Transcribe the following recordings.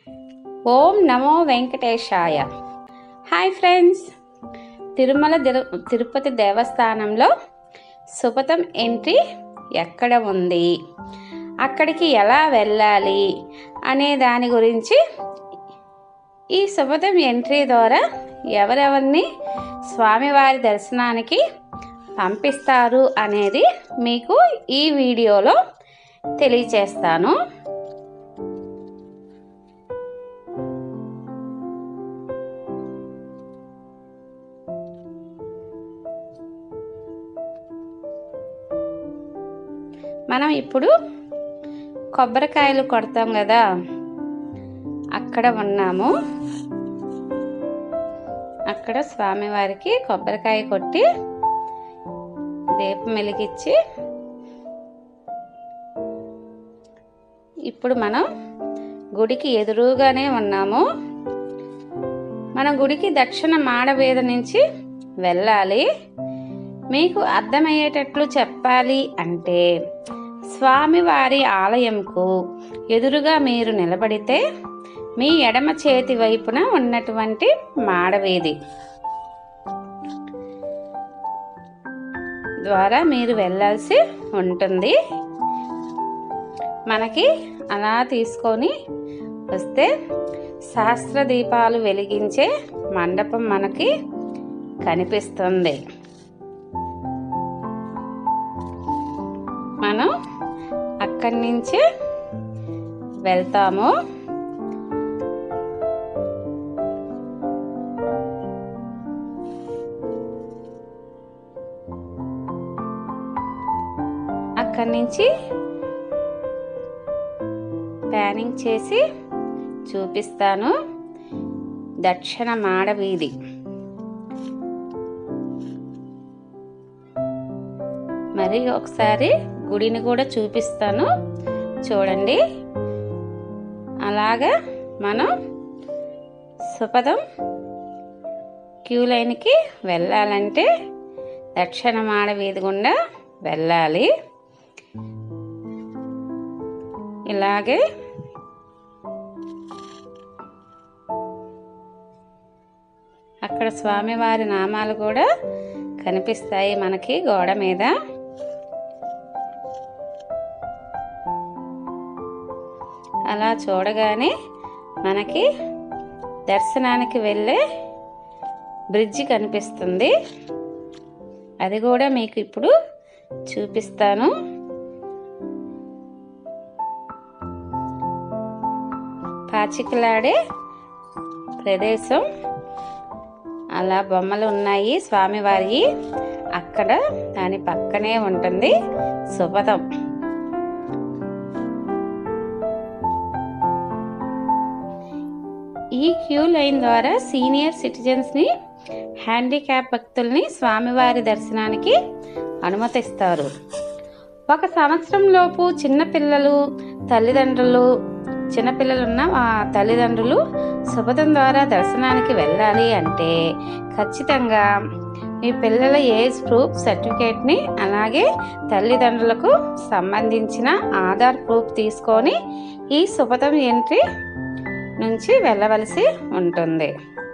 ఓం నమో వెంకటేశాయ hi friends Tirumala Tiru Tirupati దేవస్థానంలో సుపథం ఎంట్రీ ఎక్కడ ఉంది అక్కడికి ఎలా వెళ్ళాలి అనే దాని గురించి ఈ సుపథం ఎంట్రీ ద్వారా ఎవరెవరిని స్వామివారి దర్శనానికి పంపిస్తారు అనేది మీకు ఈ వీడియోలో తెలియచేస్తాను మనం ఇప్పుడు కొబ్బరికాయలు కొడతాం కదా అక్కడ ఉన్నాము అక్కడ స్వామివారికి కొబ్బరికాయ కొట్టి దీపం వెలిగించి ఇప్పుడు మనం గుడికి ఎదురుగానే ఉన్నాము మన గుడికి దక్షిణ మాడవీధ నుంచి వెళ్ళాలి మీకు అర్థమయ్యేటట్లు చెప్పాలి అంటే స్వామివారి ఆలయంకు ఎదురుగా మీరు నిలబడితే మీ ఎడమ చేతి వైపున ఉన్నటువంటి మాడవీధి ద్వారా మీరు వెళ్ళాల్సి ఉంటుంది మనకి అలా తీసుకొని వస్తే సహస్ర దీపాలు వెలిగించే మండపం మనకి కనిపిస్తుంది మనం అక్కడి నుంచి వెళ్తాము అక్కడి నుంచి ప్యానింగ్ చేసి చూపిస్తాను దక్షిణ మాడవీధి మరి ఒకసారి గుడిని కూడా చూపిస్తాను చూడండి అలాగా మనం సుపదం క్యూ లైన్కి వెళ్ళాలంటే దక్షిణ మాడ వీధి గుండా వెళ్ళాలి ఇలాగే అక్కడ స్వామివారి నామాలు కూడా కనిపిస్తాయి మనకి గోడ మీద అలా చూడగానే మనకి దర్శనానికి వెళ్ళే బ్రిడ్జి కనిపిస్తుంది అది కూడా మీకు ఇప్పుడు చూపిస్తాను పాచికలాడే ప్రదేశం అలా బొమ్మలు ఉన్నాయి స్వామివారి అక్కడ దాని పక్కనే ఉంటుంది సుపథం ఈ క్యూ లైన్ ద్వారా సీనియర్ సిటిజన్స్ని హ్యాండిక్యాప్ భక్తుల్ని స్వామివారి దర్శనానికి అనుమతిస్తారు ఒక సంవత్సరం లోపు చిన్నపిల్లలు తల్లిదండ్రులు చిన్నపిల్లలు ఉన్న ఆ తల్లిదండ్రులు సుపథం ద్వారా దర్శనానికి వెళ్ళాలి అంటే ఖచ్చితంగా మీ పిల్లల ఏజ్ ప్రూఫ్ సర్టిఫికేట్ని అలాగే తల్లిదండ్రులకు సంబంధించిన ఆధార్ ప్రూఫ్ తీసుకొని ఈ సుపథం ఎంట్రీ నుంచి వెళ్ళవలసి ఉంటుంది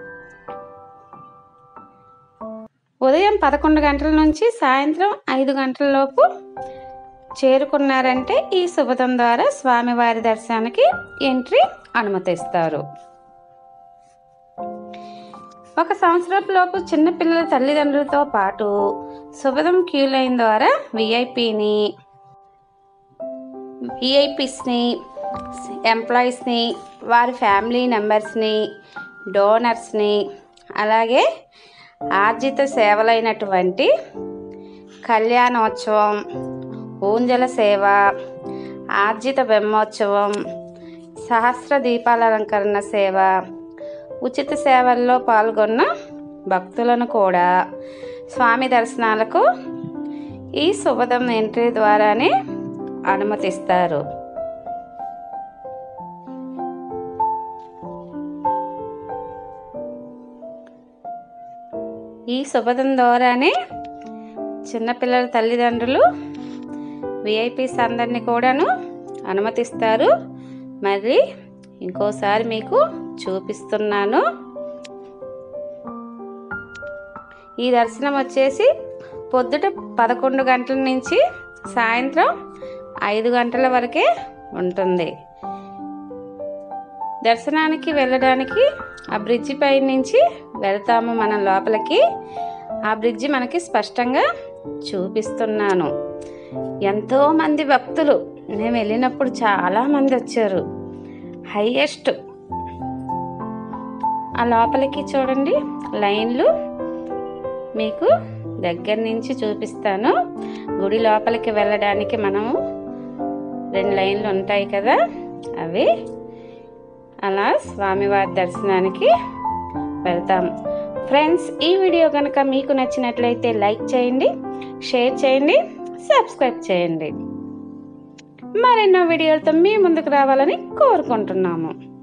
ఉదయం పదకొండు గంటల నుంచి సాయంత్రం ఐదు గంటల లోపు చేరుకున్నారంటే ఈ శుభతం ద్వారా స్వామివారి దర్శనానికి ఎంట్రీ అనుమతిస్తారు ఒక సంవత్సరం లోపు చిన్నపిల్లల తల్లిదండ్రులతో పాటు శుభదం క్యూ లైన్ ద్వారా విఐపిని విఐపీస్ని ఎంప్లాయీస్ని వారి ఫ్యామిలీ మెంబర్స్ని డోనర్స్ని అలాగే ఆర్జిత సేవలైనటువంటి కళ్యాణోత్సవం ఊంజల సేవ ఆర్జిత బ్రహ్మోత్సవం సహస్ర దీపాలంకరణ సేవ ఉచిత సేవల్లో పాల్గొన్న భక్తులను కూడా స్వామి దర్శనాలకు ఈ శుభదం ఎంట్రీ ద్వారానే అనుమతిస్తారు ఈ శుభదం ద్వారానే చిన్నపిల్లల తల్లిదండ్రులు విఐపీస్ అందరినీ కూడాను అనుమతిస్తారు మరి ఇంకోసారి మీకు చూపిస్తున్నాను ఈ దర్శనం వచ్చేసి పొద్దుట పదకొండు గంటల నుంచి సాయంత్రం ఐదు గంటల వరకే ఉంటుంది దర్శనానికి వెళ్ళడానికి ఆ బ్రిడ్జి పై నుంచి వెళ్తాము మనం లోపలికి ఆ బ్రిడ్జి మనకి స్పష్టంగా చూపిస్తున్నాను ఎంతో మంది భక్తులు మేము వెళ్ళినప్పుడు చాలా మంది వచ్చారు హైయెస్ట్ ఆ లోపలికి చూడండి లైన్లు మీకు దగ్గర నుంచి చూపిస్తాను గుడి లోపలికి వెళ్ళడానికి మనము రెండు లైన్లు ఉంటాయి కదా అవి అలా స్వామివారి దర్శనానికి వెళ్తాం ఫ్రెండ్స్ ఈ వీడియో కనుక మీకు నచ్చినట్లయితే లైక్ చేయండి షేర్ చేయండి సబ్స్క్రైబ్ చేయండి మరెన్నో వీడియోలతో మీ ముందుకు రావాలని కోరుకుంటున్నాము